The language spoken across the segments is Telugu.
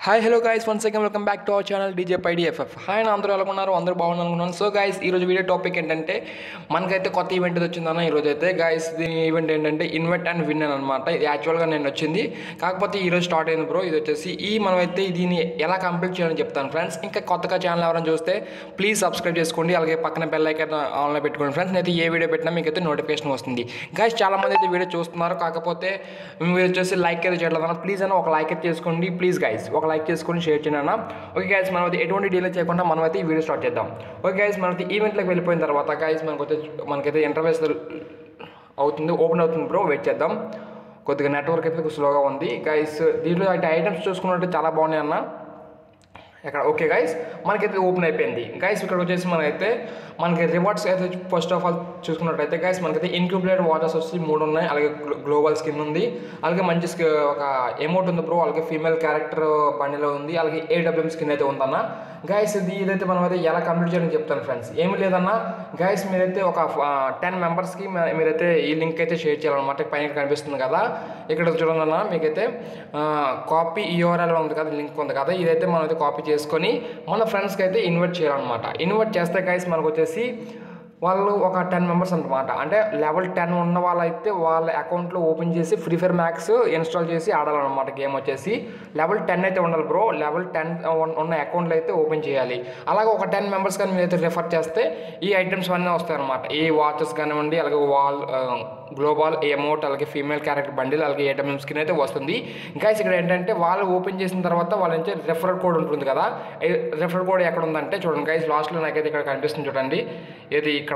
hi hello guys one second welcome back to our channel DJ పై డిఎఫ్ఎఫ్ హాయ్ నా అందరూ ఎలా ఉన్నారు అందరూ బాగున్నారు అనుకున్నాను సో గైస్ ఈరోజు వీడియో టాపిక్ ఏంటంటే మనకైతే కొత్త ఈవెంట్ వచ్చిందన్న ఈరోజు అయితే గైస్ దీని ఈవెంట్ ఏంటంటే ఇన్వెట్ అండ్ విన్ అని అనమాట ఇది యాక్చువల్గా నేను వచ్చింది కాకపోతే ఈరోజు స్టార్ట్ అయింది బ్రో ఇది వచ్చేసి ఈ మనమైతే దీన్ని ఎలా కంప్లీట్ చేయాలని చెప్తాను ఫ్రెండ్స్ ఇంకా కొత్తగా ఛానల్ ఎవరైనా చూస్తే ప్లీజ్ సబ్స్క్రైబ్ చేసుకోండి అలాగే పక్కన బెల్ ఐకాన్ ఆన్లో పెట్టుకోండి ఫ్రెండ్స్ నేనైతే ఏ వీడియో పెట్టినా మీకు అయితే నోటిఫికేషన్ వస్తుంది గైస్ చాలా మంది అయితే వీడియో చూస్తున్నారు కాకపోతే మీరు వచ్చేసి లైక్ అయితే చేయలేదు ప్లీజ్ అని ఒక లైక్ అయితే చేసుకోండి ప్లీజ్ గైస్ ఒక లైక్ చేసుకొని షేర్ చేయండి అన్న ఓకే గైస్ మనం అయితే ఎటువంటి డీలే చేయకుండా మనం అయితే ఈ వీడియో స్టార్ట్ చేద్దాం ఓకే గైస్ మనం అయితే ఈవెంట్లోకి వెళ్ళిపోయిన తర్వాత గైస్ మనకైతే మనకైతే ఇంటర్వ్యూస్ అవుతుంది ఓపెన్ అవుతుంది బ్రో వెయిట్ చేద్దాం కొద్దిగా నెట్వర్క్ అయితే స్లోగా ఉంది గైస్ దీంట్లో అయితే ఐటమ్స్ చూసుకున్నట్టు చాలా బాగున్నాయి అన్న ఇక్కడ ఓకే గైస్ మనకైతే ఓపెన్ అయిపోయింది గైస్ ఇక్కడ వచ్చేసి మనకైతే మనకి రివార్డ్స్ అయితే ఫస్ట్ ఆఫ్ ఆల్ చూసుకున్నట్టయితే గైస్ మనకైతే ఇన్క్యూబులేట్ వాటర్స్ వచ్చి మూడు ఉన్నాయి అలాగే గ్లోబల్ స్కిన్ ఉంది అలాగే మంచి sk- ఒక ఎమౌంట్ ఉంది బ్రో అలాగే ఫీమేల్ క్యారెక్టర్ బండిలో ఉంది అలాగే ఏడబ్ల్యూఎం స్కిన్ అయితే ఉందన్న గైస్ ఇది ఇదైతే మనం అయితే ఎలా కంప్లీట్ చేయాలని చెప్తాను ఫ్రెండ్స్ ఏమి లేదన్నా గైస్ మీరైతే ఒక టెన్ మెంబర్స్కి మీరైతే ఈ లింక్ అయితే షేర్ చేయాలన్నమాట పైన కనిపిస్తుంది కదా ఇక్కడ చూడండి అన్న మీకైతే కాపీ యూఆర్ఎల్ ఉంది కదా లింక్ ఉంది కదా ఇదైతే మనం అయితే కాపీ చేసుకొని మన ఫ్రెండ్స్కి అయితే ఇన్వైట్ చేయాలన్నమాట ఇన్వైట్ చేస్తే గైస్ మనకు వచ్చేసి వాళ్ళు ఒక టెన్ మెంబర్స్ అనమాట అంటే లెవెల్ టెన్ ఉన్న వాళ్ళైతే వాళ్ళ అకౌంట్లో ఓపెన్ చేసి ఫ్రీ ఫైర్ మ్యాక్స్ ఇన్స్టాల్ చేసి ఆడాలన్నమాట గేమ్ వచ్చేసి లెవెల్ టెన్ అయితే ఉండాలి బ్రో లెవెల్ టెన్ ఉన్న అకౌంట్లు అయితే ఓపెన్ చేయాలి అలాగే ఒక టెన్ మెంబర్స్ కానీ మీరైతే రిఫర్ చేస్తే ఈ ఐటమ్స్ అన్నీ వస్తాయి అనమాట ఈ వాచెస్ కానివ్వండి అలాగే వాల్ గ్లోబల్ ఎమౌట్ అలాగే ఫీమేల్ క్యారెక్టర్ బండిల్ అలాగే ఏటమ్ఎం స్కిన్ అయితే వస్తుంది ఇంకా ఇక్కడ ఏంటంటే వాళ్ళు ఓపెన్ చేసిన తర్వాత వాళ్ళ నుంచి రెఫరల్ కోడ్ ఉంటుంది కదా రెఫరల్ కోడ్ ఎక్కడ ఉందంటే చూడండి గైస్ లాస్ట్లో నాకైతే ఇక్కడ కనిపిస్తుంది చూడండి ఇది ఇక్కడ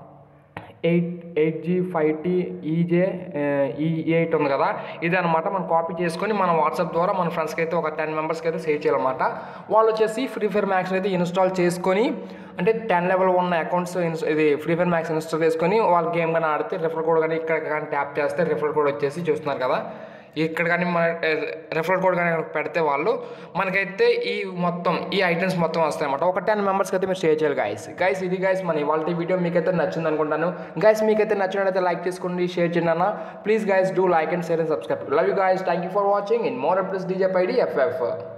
eight eight G five T E J E eight ఉంది కదా ఇది అనమాట మనం కాపీ చేసుకొని మన వాట్సాప్ ద్వారా మన ఫ్రెండ్స్కి అయితే ఒక టెన్ మెంబర్స్కి అయితే షేర్ చేయాలన్నమాట వాళ్ళు వచ్చేసి ఫ్రీ ఫైర్ మ్యాక్స్ అయితే ఇన్స్టాల్ చేసుకొని అంటే టెన్ లెవెల్ ఉన్న అకౌంట్స్ ఇది ఫ్రీ ఫైర్ మ్యాక్స్ ఇన్స్టాల్ చేసుకొని వాళ్ళు గేమ్ కానీ ఆడితే రిఫర్ కోడ్ కానీ ఇక్కడ కానీ ట్యాప్ చేస్తే రిఫర్ కోడ్ వచ్చేసి చూస్తున్నారు కదా ఇక్కడ కానీ మన రెఫరల్ కోడ్ కానీ పెడితే వాళ్ళు మనకైతే ఈ మొత్తం ఈ ఐటమ్స్ మొత్తం వస్తాయి అన్నమాట ఒక టెన్ మెంబర్స్కి అయితే మీరు షేర్ చేయాలి గైస్ గైస్ ఇది గైస్ మన ఇవాళ వీడియో మీకైతే నచ్చింది అనుకుంటాను గైస్ మీకైతే నచ్చినట్లయితే లైక్ చేసుకోండి షేర్ చేయండి అన్న please guys do like and share and subscribe love you guys thank you for watching in more updates DJ Paidi FF